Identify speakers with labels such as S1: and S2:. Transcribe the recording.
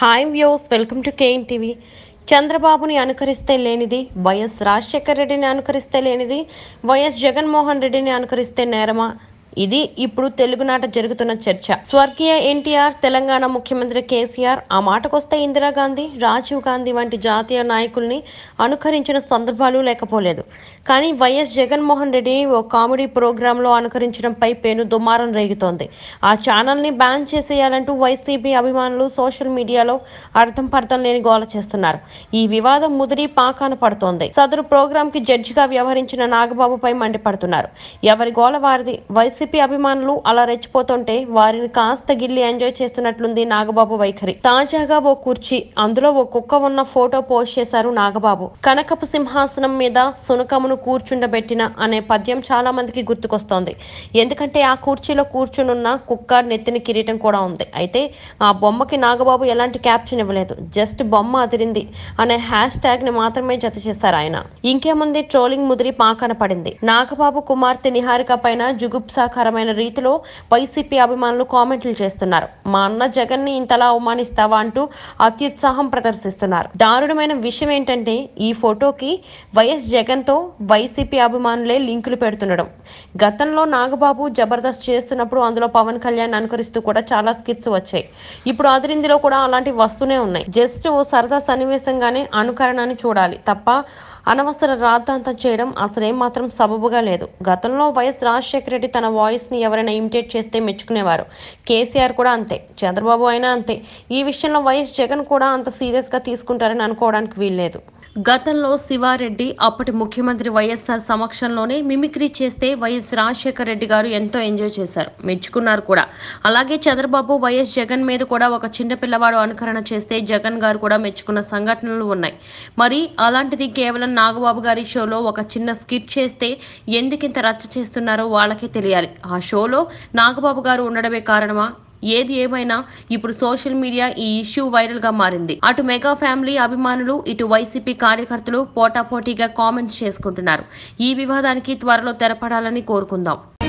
S1: hi views welcome to KN TV చంద్రబాబుని అనుకరిస్తే లేనిది వైఎస్ రాజశేఖర రెడ్డిని అనుకరిస్తే లేనిది వైఎస్ జగన్మోహన్ రెడ్డిని అనుకరిస్తే నేరమా ఇది ఇప్పుడు తెలుగునాట జరుగుతున్న చర్చ స్వర్గీయ ఎన్టీఆర్ తెలంగాణ ముఖ్యమంత్రి కేసీఆర్ ఆ మాటకొస్తే ఇందిరాగాంధీ రాజీవ్ గాంధీ వంటి జాతీయ నాయకుల్ని అనుకరించిన సందర్భాలు లేకపోలేదు కానీ వైఎస్ జగన్మోహన్ రెడ్డి ఓ కామెడీ ప్రోగ్రాంలో అనుకరించడంపై పేను దుమారం రేగుతోంది ఆ ఛానల్ని బ్యాన్ చేసేయాలంటూ వైసీపీ అభిమానులు సోషల్ మీడియాలో అర్థం పర్థం లేని గోల చేస్తున్నారు ఈ వివాదం ముదిరి పాకాన పడుతోంది సదరు ప్రోగ్రాంకి జడ్జిగా వ్యవహరించిన నాగబాబుపై మండిపడుతున్నారు ఎవరి గోల వారిది వైసీపీ అభిమానులు అలా రెచ్చిపోతుంటే వారిని కాస్త గిల్లి ఎంజాయ్ చేస్తున్నట్లుంది నాగబాబు వైఖరి తాజాగా ఓ కుర్చీ అందులో ఓ కుక్క ఉన్న ఫోటో పోస్ట్ చేశారు నాగబాబు కనకపు సింహాసనం మీద సునకమును కూర్చుండబెట్టిన అనే పద్యం చాలా మందికి గుర్తుకొస్తోంది ఎందుకంటే ఆ కుర్చీలో కూర్చునున్న కుక్క నెత్తిన కిరీటం కూడా ఉంది అయితే ఆ బొమ్మకి నాగబాబు ఎలాంటి క్యాప్షన్ ఇవ్వలేదు జస్ట్ బొమ్మ అదిరింది అనే హ్యాష్ ట్యాగ్ ని మాత్రమే జత చేశారు ఆయన ఇంకేముంది ట్రోలింగ్ ముదిరి పాకన పడింది నాగబాబు కుమార్తె నిహారిక పైన జుగుప్సాకరమైన రీతిలో వైసీపీ అభిమానులు కామెంట్లు చేస్తున్నారు మా అన్న జగన్ ని ఇంతలా అవమానిస్తావా అంటూ అత్యుత్సాహం ప్రదర్శిస్తున్నారు దారుణమైన విషయం ఏంటంటే ఈ ఫోటోకి వైఎస్ జగన్ తో వైసీపీ అభిమానులే లింకులు పెడుతుండడం గతంలో నాగబాబు జబర్దస్త్ చేస్తున్నప్పుడు అందులో పవన్ కళ్యాణ్ అనుకరిస్తూ కూడా చాలా స్కిట్స్ వచ్చాయి ఇప్పుడు అదిరిందిలో కూడా అలాంటివి వస్తూనే ఉన్నాయి జస్ట్ ఓ సరదా సన్నివేశంగానే అనుకరణని చూడాలి తప్ప అనవసర రాద్ధాంతం చేయడం అసలేం మాత్రం సబబుగా లేదు గతంలో వైఎస్ రాజశేఖర రెడ్డి తన వాయిస్ ని ఎవరైనా ఇమిటేట్ చేస్తే మెచ్చుకునేవారు కేసీఆర్ కూడా అంతే చంద్రబాబు అయినా అంతే ఈ విషయంలో వైఎస్ జగన్ కూడా అంత సీరియస్ గా తీసుకుంటారని అనుకోవడానికి వీల్లేదు గతంలో శివారెడ్డి అప్పటి ముఖ్యమంత్రి వైఎస్ఆర్ సమక్షంలోనే మిమిక్రీ చేస్తే వైఎస్ రాజశేఖర రెడ్డి గారు ఎంతో ఎంజాయ్ చేశారు మెచ్చుకున్నారు కూడా అలాగే చంద్రబాబు వైఎస్ జగన్ మీద కూడా ఒక చిన్న పిల్లవాడు అనుకరణ చేస్తే జగన్ గారు కూడా మెచ్చుకున్న సంఘటనలు ఉన్నాయి మరి అలాంటిది కేవలం నాగబాబు గారి షోలో ఒక చిన్న స్కిట్ చేస్తే ఎందుకింత రచ్చ చేస్తున్నారో వాళ్ళకే తెలియాలి ఆ షోలో నాగబాబు గారు ఉండడమే కారణమా ఏది ఏమైనా ఇప్పుడు సోషల్ మీడియా ఈ ఇష్యూ వైరల్ గా మారింది అటు మెగా ఫ్యామిలీ అభిమానులు ఇటు వైసీపీ కార్యకర్తలు పోటాపోటీగా కామెంట్స్ చేసుకుంటున్నారు ఈ వివాదానికి త్వరలో తెరపడాలని కోరుకుందాం